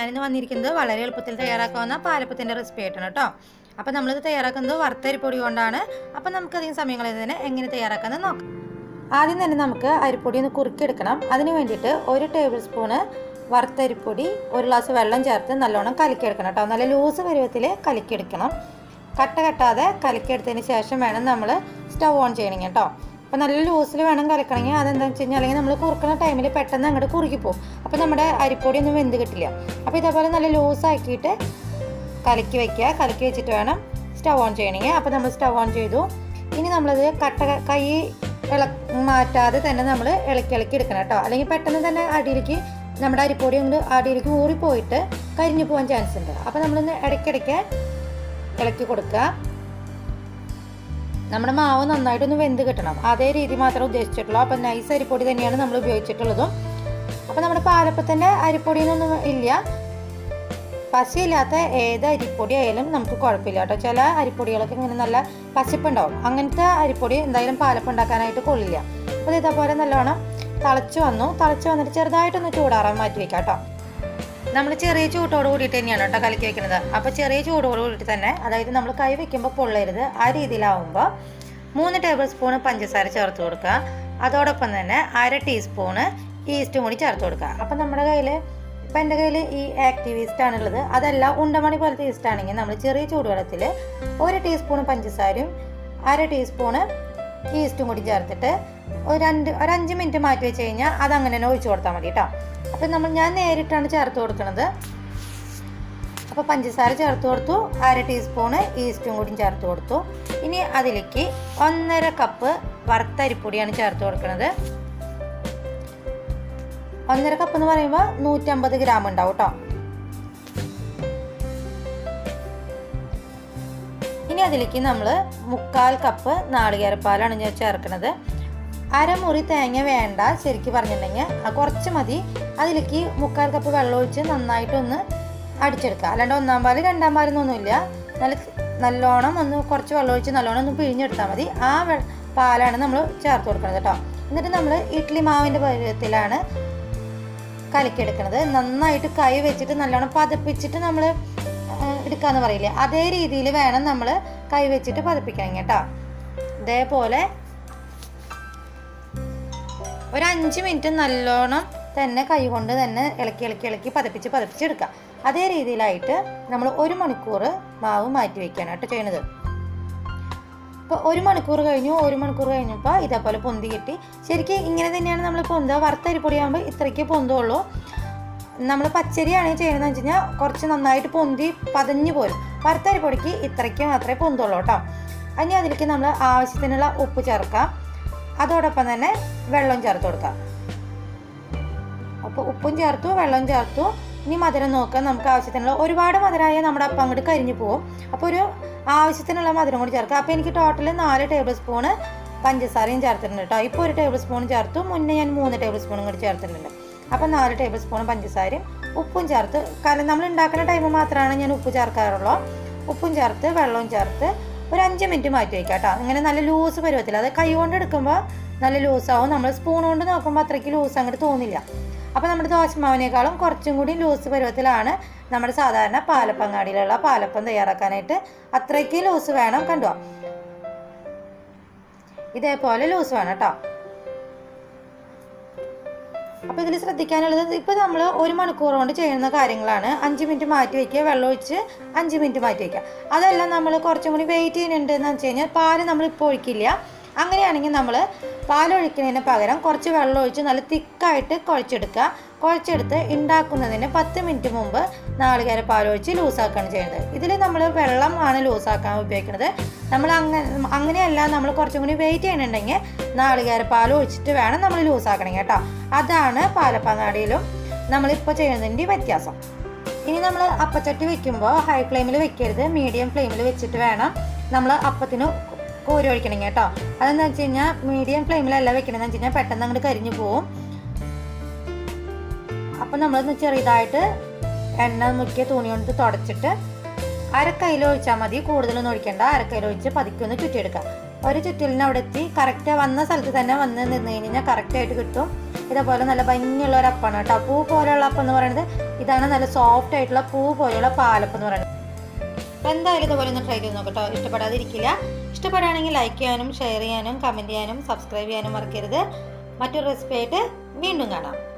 ഞാനിന്ന് വന്നിരിക്കുന്നത് വളരെ എളുപ്പത്തിൽ തയ്യാറാക്കാവുന്ന പാലപ്പത്തിൻ്റെ റെസിപ്പി ആയിട്ടാണ് കേട്ടോ അപ്പോൾ നമ്മളിത് തയ്യാറാക്കുന്നത് വറുത്തരിപ്പൊടി കൊണ്ടാണ് അപ്പോൾ നമുക്ക് അധികം സമയം കളയുന്നതിന് എങ്ങനെ തയ്യാറാക്കാമെന്ന് നോക്കാം ആദ്യം തന്നെ നമുക്ക് അരിപ്പൊടി ഒന്ന് കുറുക്കിയെടുക്കണം അതിന് വേണ്ടിയിട്ട് ഒരു ടേബിൾ സ്പൂണ് വറുത്തരിപ്പൊടി ഒരു ഗ്ലാസ് വെള്ളം ചേർത്ത് നല്ലോണം കലക്കിയെടുക്കണം കേട്ടോ നല്ല ലൂസ് പരുവത്തിൽ കലക്കിയെടുക്കണം കട്ട കെട്ടാതെ കലക്കിയെടുത്തതിന് ശേഷം വേണം നമ്മൾ സ്റ്റവ് ഓൺ ചെയ്യണം കേട്ടോ അപ്പോൾ നല്ല ലൂസിൽ വേണം കലക്കണമെങ്കിൽ അതെന്താണെന്ന് വെച്ച് കഴിഞ്ഞാൽ അല്ലെങ്കിൽ നമ്മൾ കുറുക്കുന്ന ടൈമിൽ പെട്ടെന്ന് അങ്ങോട്ട് കുറുക്കി പോകും അപ്പോൾ നമ്മുടെ അരിപ്പൊടി ഒന്നും വെന്ത് കിട്ടില്ല അപ്പോൾ ഇതേപോലെ നല്ല ലൂസാക്കിയിട്ട് കലക്കി വെക്കുക കലക്കി വെച്ചിട്ട് വേണം സ്റ്റവ് ഓൺ ചെയ്യണമെങ്കിൽ അപ്പോൾ നമ്മൾ സ്റ്റവ് ഓൺ ചെയ്തു ഇനി നമ്മളത് കട്ട കൈ ഇള മാറ്റാതെ തന്നെ നമ്മൾ ഇളക്കി ഇളക്കി എടുക്കണം കേട്ടോ അല്ലെങ്കിൽ പെട്ടെന്ന് തന്നെ അടിയിലേക്ക് നമ്മുടെ അരിപ്പൊടി കൊണ്ട് അടിയിലേക്ക് ഊറിപ്പോയിട്ട് കരിഞ്ഞു പോകാൻ ചാൻസ് ഉണ്ട് അപ്പോൾ നമ്മളൊന്ന് ഇടയ്ക്കിടയ്ക്ക് ഇളക്കി കൊടുക്കുക നമ്മുടെ മാവ് നന്നായിട്ടൊന്ന് വെന്ത് കിട്ടണം അതേ രീതി മാത്രമേ ഉദ്ദേശിച്ചിട്ടുള്ളൂ അപ്പം നൈസ് അരിപ്പൊടി തന്നെയാണ് നമ്മൾ ഉപയോഗിച്ചിട്ടുള്ളതും അപ്പോൾ നമ്മുടെ പാലപ്പത്തിൻ്റെ അരിപ്പൊടിയൊന്നും ഇല്ല പശയില്ലാത്ത ഏത് അരിപ്പൊടി ആയാലും നമുക്ക് കുഴപ്പമില്ല കേട്ടോ ചില അരിപ്പൊടികളൊക്കെ ഇങ്ങനെ നല്ല പശപ്പുണ്ടാവും അങ്ങനത്തെ അരിപ്പൊടി എന്തായാലും പാലപ്പം ഉണ്ടാക്കാനായിട്ട് കൊള്ളില്ല അപ്പോൾ ഇതേപോലെ നല്ലോണം തിളച്ച് വന്നു തിളച്ച് വന്നിട്ട് ചെറുതായിട്ടൊന്ന് ചൂടാറാൻ മാറ്റി വെക്കാം കേട്ടോ നമ്മൾ ചെറിയ ചൂട്ടോട് കൂടിയിട്ട് തന്നെയാണ് കേട്ടോ കലക്കി വെക്കുന്നത് അപ്പോൾ ചെറിയ ചൂടോട് കൂടിയിട്ട് തന്നെ അതായത് നമ്മൾ കൈ വെക്കുമ്പോൾ പൊള്ളരുത് ആ രീതിയിലാവുമ്പോൾ മൂന്ന് ടേബിൾ സ്പൂൺ പഞ്ചസാര ചേർത്ത് കൊടുക്കുക അതോടൊപ്പം തന്നെ അര ടീസ്പൂണ് ഈസ്റ്റും കൂടി ചേർത്ത് കൊടുക്കുക അപ്പം നമ്മുടെ കയ്യിൽ ഇപ്പം എൻ്റെ കയ്യിൽ ഈ ആക്റ്റീവ് ഈസ്റ്റ് ആണുള്ളത് അതല്ല ഉണ്ടമണി പോലത്തെ ഈസ്റ്റ് ആണെങ്കിൽ നമ്മൾ ചെറിയ ചൂടുവെള്ളത്തിൽ ഒരു ടീസ്പൂൺ പഞ്ചസാരയും അര ടീസ്പൂണ് ഈസ്റ്റും കൂടി ചേർത്തിട്ട് ഒരു രണ്ട് ഒരു അഞ്ച് മിനിറ്റ് മാറ്റി വെച്ച് കഴിഞ്ഞാൽ അതങ്ങനെ തന്നെ ഒഴിച്ചു കൊടുത്താൽ മതി കേട്ടോ അപ്പം നമ്മൾ ഞാൻ നേരിട്ടാണ് ചേർത്ത് കൊടുക്കുന്നത് അപ്പോൾ പഞ്ചസാര ചേർത്ത് കൊടുത്തു അര ടീസ്പൂണ് ഈസ്റ്റും കൂടി ചേർത്ത് കൊടുത്തു ഇനി അതിലേക്ക് ഒന്നര കപ്പ് വറുത്തരിപ്പൊടിയാണ് ചേർത്ത് കൊടുക്കുന്നത് ഒന്നര കപ്പ് എന്ന് പറയുമ്പോൾ നൂറ്റമ്പത് ഗ്രാം ഉണ്ടാവും കേട്ടോ ഇനി അതിലേക്ക് നമ്മൾ മുക്കാൽ കപ്പ് നാളികേരപ്പാലാണ് ഞാൻ ചേർക്കുന്നത് അരമുറി തേങ്ങ വേണ്ട ശരിക്കും പറഞ്ഞിട്ടുണ്ടെങ്കിൽ കുറച്ച് മതി അതിലേക്ക് മുക്കാൽ കപ്പ് വെള്ളം ഒഴിച്ച് നന്നായിട്ടൊന്ന് അടിച്ചെടുക്കുക അല്ലാണ്ട് ഒന്നാം പാല് രണ്ടാം പാലെന്നൊന്നുമില്ല നല്ല നല്ലോണം ഒന്ന് കുറച്ച് വെള്ളം ഒഴിച്ച് നല്ലോണം ഒന്ന് പിഴിഞ്ഞെടുത്താൽ മതി ആ പാലാണ് നമ്മൾ ചേർത്ത് കൊടുക്കുന്നത് കേട്ടോ എന്നിട്ട് നമ്മൾ ഇഡ്ഡലി മാവിൻ്റെ പരുവത്തിലാണ് കലക്കിയെടുക്കുന്നത് നന്നായിട്ട് കൈ വെച്ചിട്ട് നല്ലോണം പതപ്പിച്ചിട്ട് നമ്മൾ എടുക്കാന്ന് പറയില്ലേ അതേ രീതിയിൽ വേണം നമ്മൾ കൈ വെച്ചിട്ട് പതപ്പിക്കണം കേട്ടോ ഇതേപോലെ ഒരു അഞ്ച് മിനിറ്റ് നല്ലോണം തന്നെ കൈ കൊണ്ട് തന്നെ ഇളക്കി ഇളക്കി ഇളക്കി പതപ്പിച്ച് പതപ്പിച്ചെടുക്കുക അതേ രീതിയിലായിട്ട് നമ്മൾ ഒരു മണിക്കൂർ മാവ് മാറ്റി വെക്കുകയാണ് കേട്ടോ ചെയ്യണത് ഇപ്പോൾ ഒരു മണിക്കൂർ കഴിഞ്ഞു ഒരു മണിക്കൂർ കഴിഞ്ഞപ്പോൾ ഇതേപോലെ പൊന്തി കിട്ടി ശരിക്കും ഇങ്ങനെ തന്നെയാണ് നമ്മൾ പൊന്തുക വറുത്തരിപ്പൊടിയാകുമ്പോൾ ഇത്രയ്ക്ക് പൊന്തുള്ളൂ നമ്മൾ പച്ചരിയാണ് ചെയ്യുന്നതെന്ന് വെച്ച് കഴിഞ്ഞാൽ കുറച്ച് നന്നായിട്ട് പൊന്തി പതഞ്ഞു പോരും വറുത്തരിപ്പൊടിക്ക് ഇത്രയ്ക്ക് മാത്രമേ പൊന്തുള്ളൂ കേട്ടോ ഇനി അതിലേക്ക് നമ്മൾ ആവശ്യത്തിനുള്ള ഉപ്പ് ചേർക്കാം അതോടൊപ്പം തന്നെ വെള്ളം ചേർത്ത് കൊടുക്കാം അപ്പോൾ ഉപ്പും ചേർത്തു വെള്ളം ചേർത്തു ഇനി മധുരം നോക്കാം നമുക്ക് ആവശ്യത്തിനുള്ള ഒരുപാട് മധുരമായ നമ്മുടെ അപ്പം അങ്ങോട്ട് കരിഞ്ഞു പോകും അപ്പോൾ ഒരു ആവശ്യത്തിനുള്ള മധുരം കൂടി ചേർക്കാം അപ്പോൾ എനിക്ക് ടോട്ടൽ നാല് ടേബിൾ സ്പൂണ് പഞ്ചസാരയും ചേർത്തിട്ടുണ്ട് കേട്ടോ ഇപ്പോൾ ഒരു ടേബിൾ സ്പൂൺ ചേർത്തു മുന്നേ ഞാൻ മൂന്ന് ടേബിൾ സ്പൂണും കൂടി ചേർത്തിട്ടുണ്ട് അപ്പോൾ നാല് ടേബിൾ സ്പൂൺ പഞ്ചസാരയും ഉപ്പും ചേർത്ത് കാരണം നമ്മൾ ഉണ്ടാക്കുന്ന ടൈം മാത്രമാണ് ഞാൻ ഉപ്പ് ചേർക്കാറുള്ളൂ ഉപ്പും ചേർത്ത് വെള്ളവും ചേർത്ത് ഒരു അഞ്ച് മിനിറ്റ് മാറ്റി വയ്ക്കാം കേട്ടോ ഇങ്ങനെ നല്ല ലൂസ് പരുവത്തിൽ അത് കൈ കൊണ്ട് എടുക്കുമ്പോൾ നല്ല ലൂസാവും നമ്മൾ സ്പൂൺ കൊണ്ട് നോക്കുമ്പോൾ അത്രയ്ക്ക് ലൂസ് അങ്ങോട്ട് തോന്നില്ല അപ്പോൾ നമ്മുടെ ദോശമാവിനേക്കാളും കുറച്ചും കൂടി ലൂസ് പരുവത്തിലാണ് നമ്മുടെ സാധാരണ പാലപ്പങ്ങാടിയിലുള്ള പാലപ്പം തയ്യാറാക്കാനായിട്ട് അത്രയ്ക്ക് ലൂസ് വേണം കണ്ടോ ഇതേപോലെ ലൂസ് വേണം കേട്ടോ അപ്പോൾ ഇതിൽ ശ്രദ്ധിക്കാനുള്ളത് ഇപ്പോൾ നമ്മൾ ഒരു മണിക്കൂർ കൊണ്ട് ചെയ്യുന്ന കാര്യങ്ങളാണ് അഞ്ച് മിനിറ്റ് മാറ്റി വയ്ക്കുക വെള്ളം ഒഴിച്ച് അഞ്ച് മിനിറ്റ് മാറ്റി വയ്ക്കുക അതല്ല നമ്മൾ കുറച്ചും കൂടി വെയിറ്റ് ചെയ്യുന്നുണ്ടെന്ന് വെച്ച് കഴിഞ്ഞാൽ പാല് നമ്മൾ ഇപ്പോൾ ഒഴിക്കില്ല അങ്ങനെയാണെങ്കിൽ നമ്മൾ പാലൊഴിക്കുന്നതിന് പകരം കുറച്ച് വെള്ളം ഒഴിച്ച് നല്ല തിക്കായിട്ട് കുഴച്ചെടുക്കുക കുഴച്ചെടുത്ത് ഉണ്ടാക്കുന്നതിന് പത്ത് മിനിറ്റ് മുമ്പ് നാളികേര പാലൊഴിച്ച് ലൂസാക്കുകയാണ് ചെയ്യുന്നത് ഇതിൽ നമ്മൾ വെള്ളം ആണ് ലൂസാക്കാൻ ഉപയോഗിക്കുന്നത് നമ്മൾ അങ്ങനെ അങ്ങനെയല്ല നമ്മൾ കുറച്ചും കൂടി വെയിറ്റ് ചെയ്യണമെന്നുണ്ടെങ്കിൽ നാളികേര പാൽ ഒഴിച്ചിട്ട് വേണം നമ്മൾ ലൂസാക്കണം കേട്ടോ അതാണ് പാലപ്പങ്ങാടിയിലും നമ്മളിപ്പോൾ ചെയ്യുന്നതിൻ്റെ വ്യത്യാസം ഇനി നമ്മൾ അപ്പച്ചട്ടി വെക്കുമ്പോൾ ഹൈ ഫ്ലെയിമിൽ വെക്കരുത് മീഡിയം ഫ്ലെയിമിൽ വെച്ചിട്ട് വേണം നമ്മൾ അപ്പത്തിന് കോരി ഒഴിക്കണം കേട്ടോ അതെന്താ വെച്ച് കഴിഞ്ഞാൽ മീഡിയം ഫ്ലെയിമിലല്ല വെക്കണമെന്ന് വെച്ച് കഴിഞ്ഞാൽ പെട്ടെന്ന് അങ്ങോട്ട് കരിഞ്ഞു പോവും അപ്പം നമ്മൾ ചെറിയതായിട്ട് എണ്ണ മുക്കിയ തുണി കൊണ്ട് തുടച്ചിട്ട് അരക്കയിൽ ഒഴിച്ചാൽ മതി കൂടുതലൊന്നും ഒഴിക്കേണ്ട അരക്കയിൽ ഒഴിച്ച് പതുക്കൊന്ന് ചുറ്റിയെടുക്കാം ഒരു ചുറ്റലിന് അവിടെ എത്തി കറക്റ്റ് വന്ന സ്ഥലത്ത് തന്നെ വന്ന് നിന്ന് കഴിഞ്ഞാൽ കറക്റ്റായിട്ട് കിട്ടും ഇതേപോലെ നല്ല ഭംഗിയുള്ള ഒരു അപ്പമാണ് കേട്ടോ പൂ പോലെയുള്ള അപ്പം എന്ന് പറയുന്നത് ഇതാണ് നല്ല സോഫ്റ്റ് ആയിട്ടുള്ള പൂ പോലെയുള്ള പാലപ്പം എന്ന് പറയുന്നത് അപ്പോൾ എന്തായാലും ഇതുപോലെ ഒന്ന് ട്രൈ ചെയ്ത് നോക്കട്ടോ ഇഷ്ടപ്പെടാതിരിക്കില്ല ഇഷ്ടപ്പെടുകയാണെങ്കിൽ ലൈക്ക് ചെയ്യാനും ഷെയർ ചെയ്യാനും കമൻറ്റ് ചെയ്യാനും സബ്സ്ക്രൈബ് ചെയ്യാനും മറക്കരുത് മറ്റൊരു റെസിപ്പി ആയിട്ട് വീണ്ടും കാണാം